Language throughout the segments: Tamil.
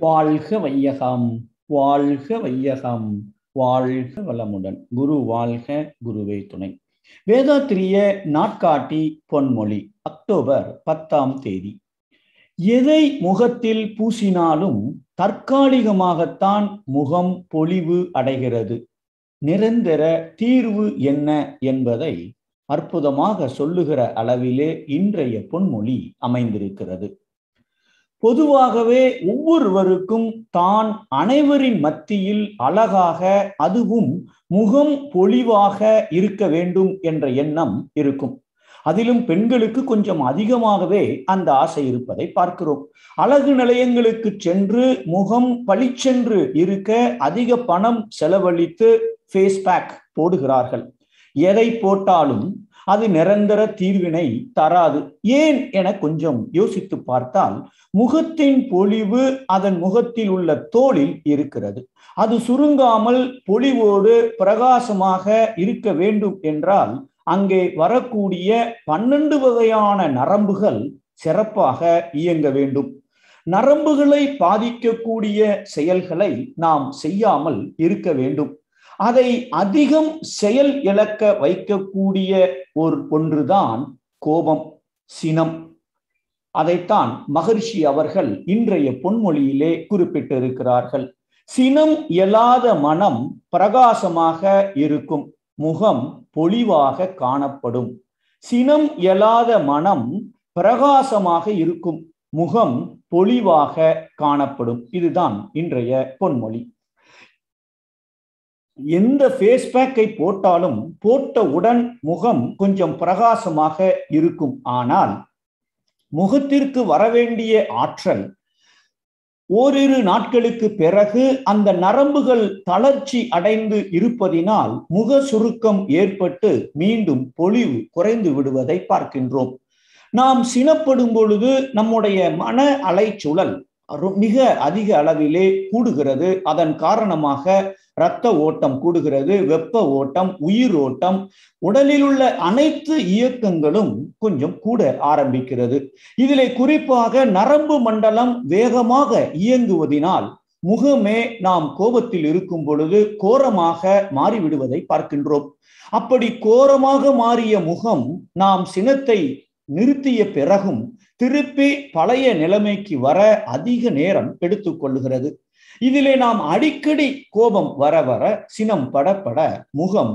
வாழ்க வையகம் வாழ்க வையகம் வாழ்க வளமுடன் குரு வாழ்க குருவே துணை வேதாத்திரிய நாட்காட்டி பொன்மொழி அக்டோபர் பத்தாம் தேதி எதை முகத்தில் பூசினாலும் தற்காலிகமாகத்தான் முகம் பொலிவு அடைகிறது நிரந்தர தீர்வு என்ன என்பதை அற்புதமாக சொல்லுகிற அளவிலே இன்றைய பொன்மொழி அமைந்திருக்கிறது பொதுவாகவே ஒவ்வொருவருக்கும் தான் அனைவரின் மத்தியில் அழகாக அதுவும் முகம் பொலிவாக இருக்க வேண்டும் என்ற எண்ணம் இருக்கும் அதிலும் பெண்களுக்கு கொஞ்சம் அதிகமாகவே அந்த ஆசை இருப்பதை பார்க்கிறோம் அழகு நிலையங்களுக்கு சென்று முகம் பளிச்சென்று இருக்க அதிக பணம் செலவழித்து ஃபேஸ் பேக் போடுகிறார்கள் எதை போட்டாலும் அது நிரந்தர தீர்வினை தராது ஏன் என கொஞ்சம் யோசித்து பார்த்தால் முகத்தின் பொலிவு அதன் முகத்தில் உள்ள தோளில் இருக்கிறது அது சுருங்காமல் பொலிவோடு பிரகாசமாக இருக்க வேண்டும் என்றால் அங்கே வரக்கூடிய பன்னெண்டு வகையான நரம்புகள் சிறப்பாக இயங்க வேண்டும் நரம்புகளை பாதிக்கக்கூடிய செயல்களை நாம் செய்யாமல் இருக்க வேண்டும் அதை அதிகம் செயல் இழக்க வைக்கக்கூடிய ஒரு ஒன்றுதான் கோபம் சினம் அதைத்தான் மகர்ஷி அவர்கள் இன்றைய பொன்மொழியிலே குறிப்பிட்டிருக்கிறார்கள் சினம் இயலாத மனம் பிரகாசமாக இருக்கும் முகம் பொலிவாக காணப்படும் சினம் இயலாத மனம் பிரகாசமாக இருக்கும் முகம் பொலிவாக காணப்படும் இதுதான் இன்றைய பொன்மொழி எந்த ஃபேஸ் பேக்கை போட்டாலும் போட்டவுடன் முகம் கொஞ்சம் பிரகாசமாக இருக்கும் ஆனால் முகத்திற்கு வரவேண்டிய ஆற்றல் ஓரிரு நாட்களுக்கு பிறகு அந்த நரம்புகள் தளர்ச்சி அடைந்து இருப்பதினால் முக சுருக்கம் ஏற்பட்டு மீண்டும் பொலிவு குறைந்து விடுவதை பார்க்கின்றோம் நாம் சினப்படும் பொழுது நம்முடைய மன அலைச்சுழல் மிக அதிக அளவிலே கூடுகிறது அதன் காரணமாக இரத்த ஓட்டம் கூடுகிறது வெப்ப ஓட்டம் உயிர் ஓட்டம் உடலில் உள்ள அனைத்து இயக்கங்களும் கொஞ்சம் கூட ஆரம்பிக்கிறது இதிலே குறிப்பாக நரம்பு மண்டலம் வேகமாக இயங்குவதினால் முகமே நாம் கோபத்தில் இருக்கும் பொழுது கோரமாக மாறிவிடுவதை பார்க்கின்றோம் அப்படி கோரமாக மாறிய முகம் நாம் சினத்தை நிறுத்திய பிறகும் திருப்பி பழைய நிலைமைக்கு வர அதிக நேரம் எடுத்துக்கொள்ளுகிறது இதிலே நாம் அடிக்கடி கோபம் வர வர சினம் படப்பட முகம்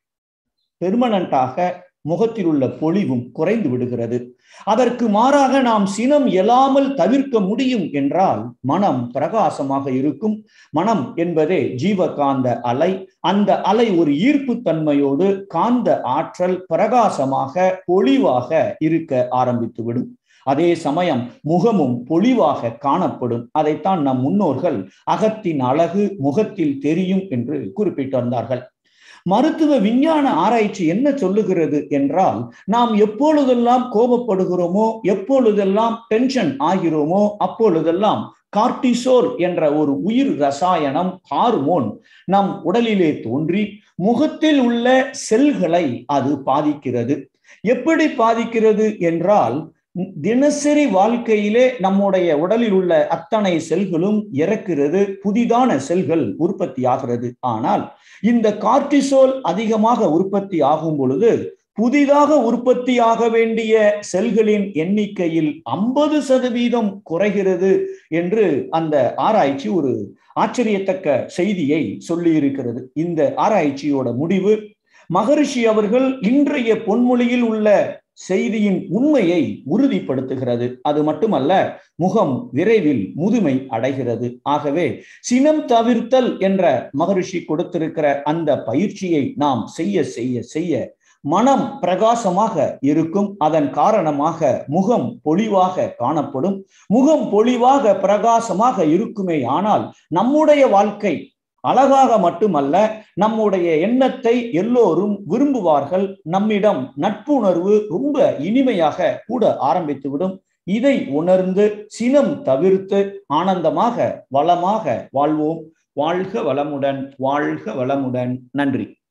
பெர்மனண்டாக முகத்தில் உள்ள பொலிவும் குறைந்து விடுகிறது அதற்கு மாறாக நாம் சினம் இயலாமல் தவிர்க்க முடியும் என்றால் மனம் பிரகாசமாக இருக்கும் மனம் என்பதே ஜீவகாந்த அலை அந்த அலை ஒரு ஈர்ப்பு தன்மையோடு காந்த ஆற்றல் பிரகாசமாக பொலிவாக இருக்க ஆரம்பித்துவிடும் அதே சமயம் முகமும் பொலிவாக காணப்படும் அதைத்தான் நம் முன்னோர்கள் அகத்தின் அழகு முகத்தில் தெரியும் என்று குறிப்பிட்டிருந்தார்கள் மருத்துவ விஞ்ஞான ஆராய்ச்சி என்ன சொல்லுகிறது என்றால் நாம் எப்பொழுதெல்லாம் கோபப்படுகிறோமோ எப்பொழுதெல்லாம் டென்ஷன் ஆகிறோமோ அப்பொழுதெல்லாம் கார்டிசோல் என்ற ஒரு உயிர் ரசாயனம் ஹார்மோன் நம் உடலிலே தோன்றி முகத்தில் உள்ள செல்களை அது பாதிக்கிறது எப்படி பாதிக்கிறது என்றால் தினசரி வாழ்க்கையிலே நம்முடைய உடலில் உள்ள அத்தனை செல்களும் இறக்கிறது புதிதான செல்கள் உற்பத்தி ஆகிறது ஆனால் இந்த கார்டிசோல் அதிகமாக உற்பத்தி ஆகும் பொழுது புதிதாக உற்பத்தி ஆக வேண்டிய செல்களின் எண்ணிக்கையில் ஐம்பது சதவீதம் குறைகிறது என்று அந்த ஆராய்ச்சி ஒரு ஆச்சரியத்தக்க செய்தியை சொல்லி இருக்கிறது இந்த ஆராய்ச்சியோட முடிவு மகரிஷி அவர்கள் இன்றைய பொன்மொழியில் உள்ள செய்தியின் உண்மையை உறுதிப்படுத்துகிறது அது மட்டுமல்ல முகம் விரைவில் முதுமை அடைகிறது ஆகவே சினம் தவிர்த்தல் என்ற மகரிஷி கொடுத்திருக்கிற அந்த பயிற்சியை நாம் செய்ய செய்ய செய்ய மனம் பிரகாசமாக இருக்கும் அதன் காரணமாக முகம் பொலிவாக காணப்படும் முகம் பொலிவாக பிரகாசமாக இருக்குமே ஆனால் நம்முடைய வாழ்க்கை அழகாக மட்டுமல்ல நம்முடைய எண்ணத்தை எல்லோரும் விரும்புவார்கள் நம்மிடம் நட்புணர்வு ரொம்ப இனிமையாக கூட ஆரம்பித்துவிடும் இதை உணர்ந்து சினம் தவிர்த்து ஆனந்தமாக வளமாக வாழ்வோம் வாழ்க வளமுடன் வாழ்க வளமுடன் நன்றி